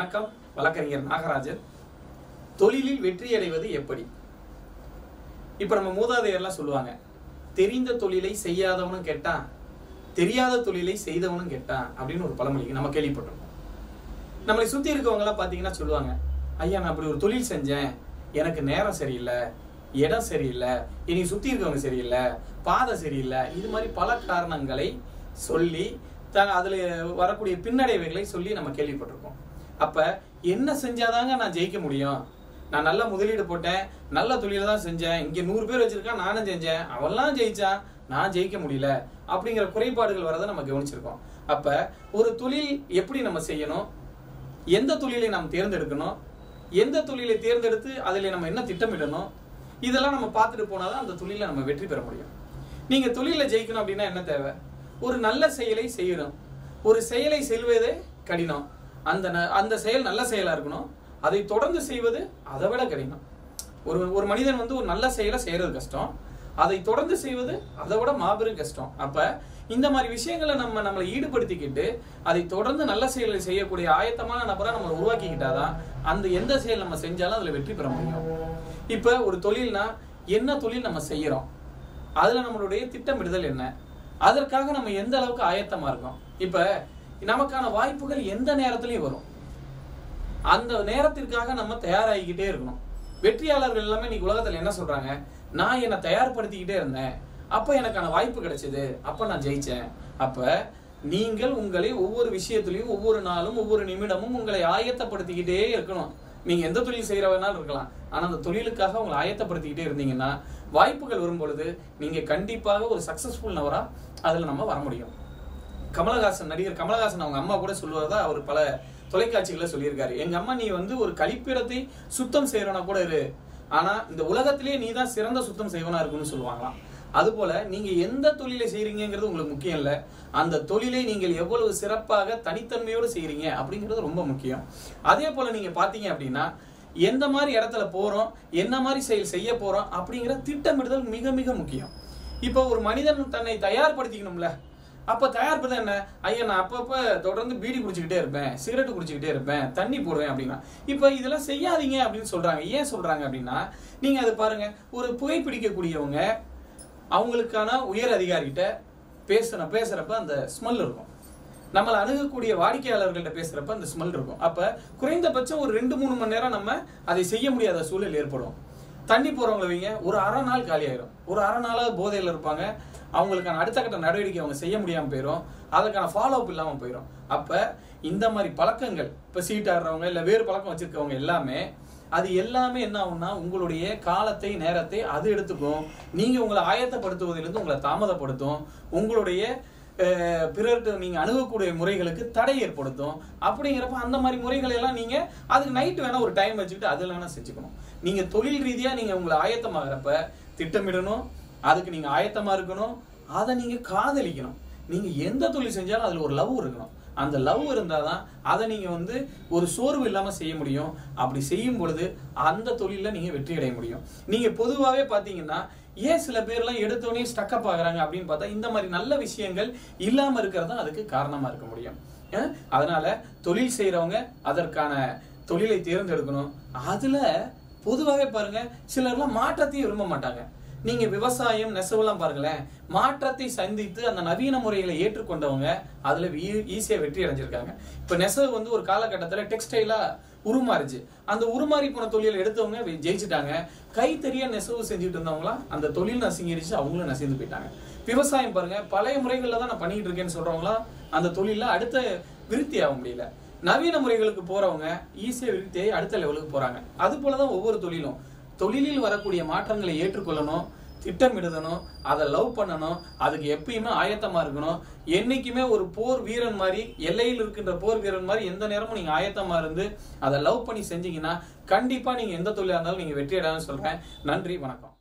வணக்கம் வழக்கறிஞர் நாகராஜன் தொழிலில் வெற்றி அடைவது எப்படி இப்ப நம்ம மூதாதையர்லாம் சொல்லுவாங்க தெரிந்த தொழிலை செய்யாதவனும் கெட்டான் தெரியாத தொழிலை செய்தவனும் கெட்டான் அப்படின்னு ஒரு பழமொழி நம்ம கேள்விப்பட்டிருக்கோம் நம்மளை சுத்தி இருக்கவங்க எல்லாம் பாத்தீங்கன்னா சொல்லுவாங்க ஐயா நான் அப்படி ஒரு தொழில் செஞ்சேன் எனக்கு நேரம் சரியில்லை இடம் சரியில்லை இனி சுத்தி இருக்கவங்க சரியில்லை பாதை சரியில்லை இது மாதிரி பல காரணங்களை சொல்லி த அதுல வரக்கூடிய பின்னடைவுகளை சொல்லி நம்ம கேள்விப்பட்டிருக்கோம் அப்ப என்ன செஞ்சாதாங்க நான் ஜெயிக்க முடியும் நான் நல்ல முதலீடு போட்டேன் நல்ல தொழில தான் செஞ்சேன் இங்க நூறு பேர் வச்சிருக்கான் நானும் செஞ்சேன் அவெல்லாம் ஜெயிச்சான் நான் ஜெயிக்க முடியல அப்படிங்கிற குறைபாடுகள் வரதை நம்ம கவனிச்சிருக்கோம் அப்ப ஒரு தொழில் எப்படி நம்ம செய்யணும் எந்த தொழிலை நாம் தேர்ந்தெடுக்கணும் எந்த தொழிலை தேர்ந்தெடுத்து அதில் நம்ம என்ன திட்டமிடணும் இதெல்லாம் நம்ம பார்த்துட்டு போனாதான் அந்த தொழில நம்ம வெற்றி பெற முடியும் நீங்க தொழில ஜெயிக்கணும் அப்படின்னா என்ன தேவை ஒரு நல்ல செயலை செய்யணும் ஒரு செயலை செல்வதே கடினம் அந்த ந- அந்த செயல் நல்ல செயலா இருக்கணும் அதை தொடர்ந்து செய்வது அதை விட கடினம் ஒரு ஒரு மனிதன் வந்து ஒரு நல்ல செயலை செய்யறது கஷ்டம் அதை தொடர்ந்து செய்வது அதை விட மாபெரும் கஷ்டம் அப்ப இந்த மாதிரி விஷயங்களை நம்ம நம்மளை ஈடுபடுத்திக்கிட்டு அதை தொடர்ந்து நல்ல செயலை செய்யக்கூடிய ஆயத்தமான நபரா நம்ம உருவாக்கிக்கிட்டாதான் அந்த எந்த செயல் நம்ம செஞ்சாலும் அதுல வெற்றி பெற முடியும் இப்ப ஒரு தொழில்னா என்ன தொழில் நம்ம செய்யறோம் அதுல நம்மளுடைய திட்டமிடுதல் என்ன அதற்காக நம்ம எந்த அளவுக்கு ஆயத்தமா இருக்கோம் இப்ப நமக்கான வாய்ப்புகள் எந்த நேரத்திலயும் வரும் அந்த நேரத்திற்காக நம்ம தயாராகிக்கிட்டே இருக்கணும் வெற்றியாளர்கள் எல்லாமே இன்னைக்கு உலகத்துல என்ன சொல்றாங்க நான் என்னை தயார்படுத்திக்கிட்டே இருந்தேன் அப்ப எனக்கான வாய்ப்பு கிடைச்சது அப்ப நான் ஜெயிச்சேன் அப்ப நீங்கள் உங்களை ஒவ்வொரு விஷயத்திலையும் ஒவ்வொரு நாளும் ஒவ்வொரு நிமிடமும் உங்களை ஆயத்தப்படுத்திக்கிட்டே இருக்கணும் நீங்க எந்த தொழில் செய்யறவனாலும் இருக்கலாம் ஆனா அந்த தொழிலுக்காக உங்களை ஆயத்தப்படுத்திக்கிட்டே இருந்தீங்கன்னா வாய்ப்புகள் வரும் பொழுது நீங்க கண்டிப்பாக ஒரு சக்சஸ்ஃபுல் நபரா அதுல நம்ம வர முடியும் கமலஹாசன் நடிகர் கமலஹாசன் அவங்க அம்மா கூட சொல்லுவதா அவர் பல தொலைக்காட்சிகளை சொல்லியிருக்காரு எங்க அம்மா நீ வந்து ஒரு கழிப்பிடத்தை சுத்தம் செய்யறவனா கூட இரு ஆனா இந்த உலகத்திலேயே நீ தான் சிறந்த சுத்தம் செய்வனா இருக்குன்னு சொல்லுவாங்களாம் அதுபோல நீங்க எந்த தொழிலை செய்றீங்கிறது உங்களுக்கு முக்கியம் இல்ல அந்த தொழிலை நீங்கள் எவ்வளவு சிறப்பாக தனித்தன்மையோடு செய்றீங்க அப்படிங்கிறது ரொம்ப முக்கியம் அதே போல நீங்க பாத்தீங்க அப்படின்னா எந்த மாதிரி இடத்துல போறோம் என்ன மாதிரி செயல் செய்ய போறோம் அப்படிங்கிற திட்டமிடுதல் மிக மிக முக்கியம் இப்போ ஒரு மனிதன் தன்னை தயார்படுத்திக்கணும்ல அப்ப தயார்படுத்த என்ன ஐயா நான் அப்பப்ப தொடர்ந்து பீடி குடிச்சுக்கிட்டே இருப்பேன் சிகரெட் குடிச்சுக்கிட்டே இருப்பேன் தண்ணி போடுவேன் அப்படின்னா இப்ப இதெல்லாம் செய்யாதீங்க அப்படின்னு சொல்றாங்க ஏன் சொல்றாங்க அப்படின்னா நீங்க அது பாருங்க ஒரு புகைப்பிடிக்கக்கூடியவங்க அவங்களுக்கான உயர் அதிகாரிகிட்ட பேசுன பேசுறப்ப அந்த ஸ்மெல் இருக்கும் நம்மளை அணுகக்கூடிய வாடிக்கையாளர்கள்ட்ட பேசுறப்ப அந்த ஸ்மெல் இருக்கும் அப்ப குறைந்தபட்சம் ஒரு ரெண்டு மூணு மணி நேரம் நம்ம அதை செய்ய முடியாத சூழல் ஏற்படும் தண்ணி போறவங்களை வைங்க ஒரு அரை நாள் காலி ஆயிரும் ஒரு அரை நாளாவது போதையில இருப்பாங்க அவங்களுக்கான அடுத்த கட்ட நடவடிக்கை அவங்க செய்ய முடியாம போயிடும் அதுக்கான ஃபாலோ அப் இல்லாம போயிடும் அப்ப இந்த மாதிரி பழக்கங்கள் இப்ப சீட் ஆடுறவங்க இல்ல வேறு பழக்கம் வச்சிருக்கவங்க எல்லாமே அது எல்லாமே என்ன ஆகும்னா உங்களுடைய காலத்தை நேரத்தை அது எடுத்துக்கும் நீங்க உங்களை ஆயத்தப்படுத்துவதிலிருந்து உங்களை தாமதப்படுத்தும் உங்களுடைய அஹ், பிறர்கிட்ட நீங்க அணுகக்கூடிய முறைகளுக்கு தடை ஏற்படுத்தும் அப்படிங்கிறப்ப அந்த மாதிரி முறைகள் எல்லாம் நீங்க அதுக்கு நைட் வேணா ஒரு டைம் வச்சுக்கிட்டு அதில் வேணா செஞ்சுக்கணும் நீங்க தொழில் ரீதியா நீங்க உங்களை ஆயத்தமாகறப்ப திட்டமிடணும் அதுக்கு நீங்க ஆயத்தமா இருக்கணும் அதை நீங்க காதலிக்கணும் நீங்க எந்த தொழில் செஞ்சாலும் அதுல ஒரு லவ் இருக்கணும் அந்த லவ் இருந்தாதான் அதை நீங்க வந்து ஒரு சோர்வு இல்லாம செய்ய முடியும் அப்படி செய்யும் பொழுது அந்த தொழில நீங்க வெற்றி அடைய முடியும் நீங்க பொதுவாகவே பாத்தீங்கன்னா ஏன் சில பேர்லாம் எடுத்தோடனே ஸ்டக்கப் ஆகுறாங்க அப்படின்னு பார்த்தா இந்த மாதிரி நல்ல விஷயங்கள் இல்லாம இருக்கிறது தான் அதுக்கு காரணமா இருக்க முடியும் அஹ் அதனால தொழில் செய்யறவங்க அதற்கான தொழிலை தேர்ந்தெடுக்கணும் அதுல பொதுவாகவே பாருங்க சிலர்லாம் மாற்றத்தையும் விரும்ப மாட்டாங்க நீங்க விவசாயம் நெசவுலாம் பாருங்களேன் மாற்றத்தை சந்தித்து அந்த நவீன முறைகளை ஏற்றுக்கொண்டவங்க அதுல ஈஸியா வெற்றி அடைஞ்சிருக்காங்க இப்ப நெசவு வந்து ஒரு காலகட்டத்துல டெக்ஸ்டைலா உருமாறுச்சு அந்த உருமாறி போன தொழிலை எடுத்தவங்க வெ- ஜெயிச்சிட்டாங்க கைத்தறியா நெசவு செஞ்சுட்டு இருந்தவங்களாம் அந்த தொழில் நசுங்கிருச்சு அவங்களும் நசிந்து போயிட்டாங்க விவசாயம் பாருங்க பழைய முறைகள்ல தான் நான் பண்ணிட்டு இருக்கேன்னு சொல்றவங்களாம் அந்த தொழில அடுத்த விருத்தி ஆக முடியல நவீன முறைகளுக்கு போறவங்க ஈஸியா விருத்தியை அடுத்த லெவலுக்கு போறாங்க அது போலதான் ஒவ்வொரு தொழிலும் தொழிலில் வரக்கூடிய மாற்றங்களை ஏற்றுக்கொள்ளணும் திட்டமிடணும் அதை லவ் பண்ணணும் அதுக்கு எப்பயுமே ஆயத்தமா இருக்கணும் என்னைக்குமே ஒரு போர் வீரன் மாதிரி எல்லையில் இருக்கின்ற போர் வீரன் மாதிரி எந்த நேரமும் நீங்க ஆயத்தமா இருந்து அதை லவ் பண்ணி செஞ்சீங்கன்னா கண்டிப்பா நீங்க எந்த தொழிலா இருந்தாலும் நீங்க வெற்றி அடையான்னு சொல்றேன் நன்றி வணக்கம்